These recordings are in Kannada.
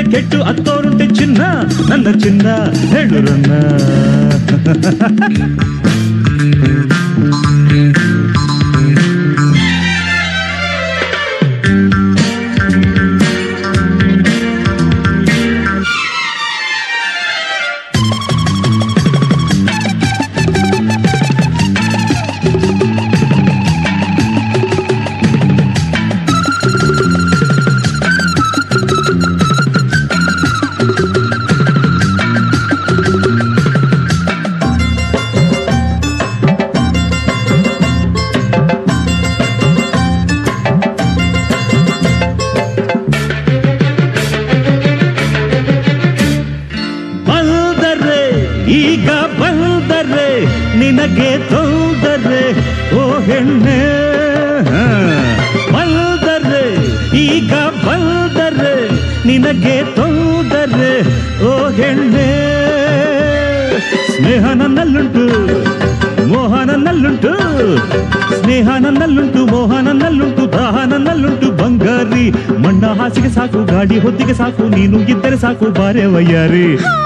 ಕೆಟ್ಟು ಹತ್ತೋರುಂಟೆ ಚಿನ್ನ ನನ್ನ ಚಿನ್ನ ಹೇಳುರನ್ನ ಬಂದರೆ ಈಗ ಬಂದರೆ ನಿನಗೆ ತೊಂದರೆ ಓ ಹೆಣ್ಣೆ ಹ. ಬಂದರೆ ಈಗ ಬಂದರೆ ನಿನಗೆ ತೊಂದರೆ ಓ ಹೆಣ್ಣೆ ಸ್ನೇಹ ನನ್ನಲ್ಲುಂಟು ಮೋಹ ನನ್ನಲ್ಲುಂಟು ಸ್ನೇಹ ನನ್ನಲ್ಲುಂಟು ಮೋಹ ನನ್ನಲ್ಲುಂಟು ದಾಹ ನನ್ನಲ್ಲುಂಟು ಬಂಗಾರಿ ಮಣ್ಣ ಹಾಸಿಗೆ ಸಾಕು ಗಾಡಿ ಹೊತ್ತಿಗೆ ಸಾಕು ನೀನು ಇದ್ದರೆ ಸಾಕು ಬಾರೆ ವಯ್ಯಾರಿ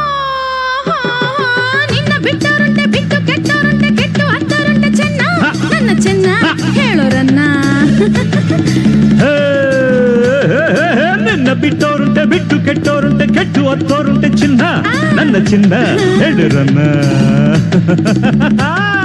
ನಿನ್ನ ಬಿಟ್ಟವರುಂಟೆ ಬಿಟ್ಟು ಕೆಟ್ಟವರುಂಟೆ ಕೆಟ್ಟು ಹತ್ತರುಂಟೆ ಚೆನ್ನ ನನ್ನ ಚೆನ್ನ ಹೇಳೋರನ್ನ ಹೇ, ಹೇ, ಹೇ, ಹೇ, ನಿನ್ನ ಬಿಟ್ಟೋರುಂಟೆ ಬಿಟ್ಟು ಕೆಟ್ಟೋರುಂಟೆ ಕೆಟ್ಟು ಹತ್ತೋರುಂಟೆ ಚಿನ್ನ ನನ್ನ ಚಿನ್ನ ಹೇಳಿರನ್ನ